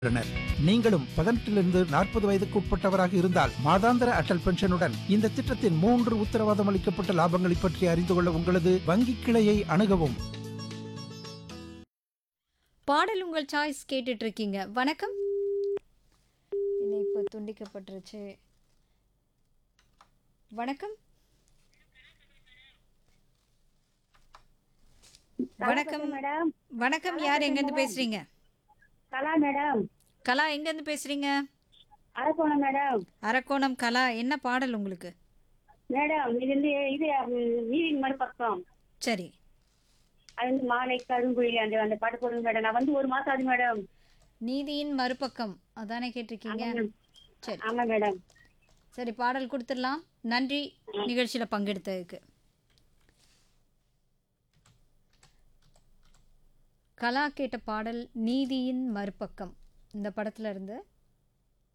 உள்ளனர். நீங்களும் பதினெட்டிலிருந்து நாற்பது வயதுக்கு உட்பட்டவராக இருந்தால் மாதாந்திர அடல் பென்ஷனுடன் இந்த திட்டத்தின் மூன்று உத்தரவாதம் அளிக்கப்பட்ட லாபங்களை பற்றி அறிந்து கொள்ள உங்களது வங்கி கிளையை அணுகவும் பாடல் உங்கள் சாய்ஸ் கேட்டுட்டு இருக்கீங்க வணக்கம் இணைப்பு துண்டிக்கப்பட்டுருச்சு வணக்கம் வணக்கம் மேடம் வணக்கம் யார் எங்கேருந்து பேசுறீங்க கலா மேடம் கலா எங்கேருந்து பேசுறீங்க அரக்கோணம் மேடம் அரக்கோணம் கலா என்ன பாடல் உங்களுக்கு மேடம் இது வந்து இது நீரின் மறுபக்கம் சரி அது வந்து மாலை கருங்குழி அந்த அந்த பாட்டு போடுங்க மேடம் நான் வந்து ஒரு மாசம் ஆகுது மேடம் நீதியின் மறுபக்கம் அதானே கேட்டிருக்கீங்க ஆமா மேடம். சரி ஆமா மேடம் சரி பாடல் கொடுத்துடலாம் நன்றி நிகழ்ச்சியில் பங்கெடுத்ததுக்கு கலா கேட்ட பாடல் நீதியின் மறுபக்கம் இந்த படத்துல இருந்து